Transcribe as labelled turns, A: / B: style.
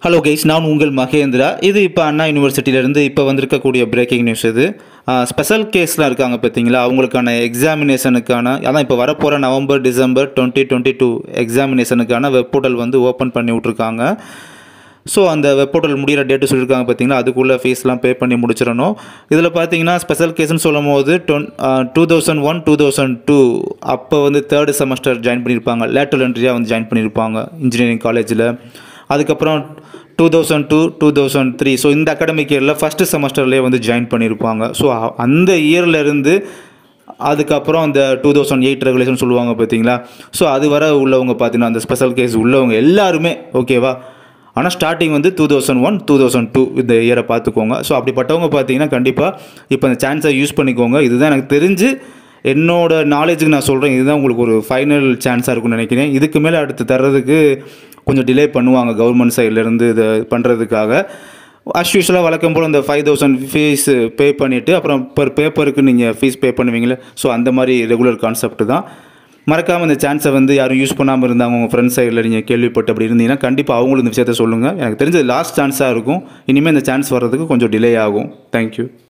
A: hello guys நான் உங்கள் மகேந்திரா இது இப்போ அண்ணா யூனிவர்சிட்டியிலேருந்து இப்போ வந்திருக்கக்கூடிய பிரேக்கிங் நியூஸ் இது ஸ்பெஷல் கேஸ்லாம் இருக்காங்க பார்த்தீங்களா அவங்களுக்கான எக்ஸாமினேஷனுக்கான அதான் இப்போ வரப்போகிற November December twenty twenty two எக்ஸாமினேஷனுக்கான வெப் போர்ட்டல் வந்து ஓப்பன் பண்ணி விட்ருக்காங்க ஸோ அந்த வெப் போர்ட்டல் முடிகிற டேட்டு சொல்லியிருக்காங்க பார்த்தீங்களா அதுக்குள்ளே ஃபீஸ்லாம் பே பண்ணி முடிச்சிடணும் இதில் பார்த்தீங்கன்னா ஸ்பெஷல் கேஸ்னு சொல்லும் போது டொன் two thousand one two thousand two அப்போ வந்து தேர்டு செமஸ்டர் ஜாயின் பண்ணியிருப்பாங்க லேட்டல் என்ட்ரியாக வந்து ஜாயின் பண்ணியிருப்பாங்க இன்ஜினியரிங் காலேஜில் அதுக்கப்புறம் two thousand two two thousand three so இந்த அகாடமிக் இயரில் ஃபஸ்ட்டு செமஸ்டர்லேயே வந்து ஜாயின் பண்ணியிருப்பாங்க ஸோ அந்த இயர்லேருந்து அதுக்கப்புறம் அந்த டூ தௌசண்ட் எயிட் ரெகுலேஷன் சொல்லுவாங்க பார்த்தீங்களா ஸோ அது வர உள்ளவங்க பார்த்தீங்கன்னா அந்த ஸ்பெஷல் கேஸ் உள்ளவங்க எல்லாருமே ஓகேவா ஆனால் ஸ்டார்டிங் வந்து two thousand one two thousand two இந்த இயரை பார்த்துக்கோங்க ஸோ அப்படிப்பட்டவங்க பார்த்தீங்கன்னா கண்டிப்பாக இப்போ அந்த சான்ஸை யூஸ் பண்ணிக்கோங்க இதுதான் எனக்கு தெரிஞ்சு என்னோட நாலேஜுக்கு நான் சொல்கிறேன் இதுதான் உங்களுக்கு ஒரு ஃபைனல் சான்ஸாக இருக்கும்னு நினைக்கிறேன் இதுக்கு மேலே அடுத்து தர்றதுக்கு கொஞ்சம் டிலே பண்ணுவாங்க கவர்மெண்ட் சைட்லேருந்து இதை பண்ணுறதுக்காக அஸ் யூஸ்வலாக வழக்கம் போல் அந்த ஃபைவ் தௌசண்ட் ஃபீஸ் பே பண்ணிவிட்டு அப்புறம் பர் பேப்பருக்கு நீங்கள் ஃபீஸ் பே பண்ணுவீங்களே ஸோ அந்த மாதிரி ரெகுலர் கான்செப்ட் தான் மறக்காமல் இந்த சான்ஸை வந்து யாரும் யூஸ் பண்ணாமல் இருந்தாங்க உங்கள் ஃப்ரெண்ட்ஸ் சைடில் நீங்கள் கேள்விப்பட்டு அப்படி இருந்தீங்கன்னா கண்டிப்பாக அவங்களும் இந்த விஷயத்த சொல்லுங்கள் எனக்கு தெரிஞ்சது லாஸ்ட் சான்ஸாக இருக்கும் இனிமேல் இந்த சான்ஸ் வர்றதுக்கு கொஞ்சம் டிலே ஆகும் தேங்க்யூ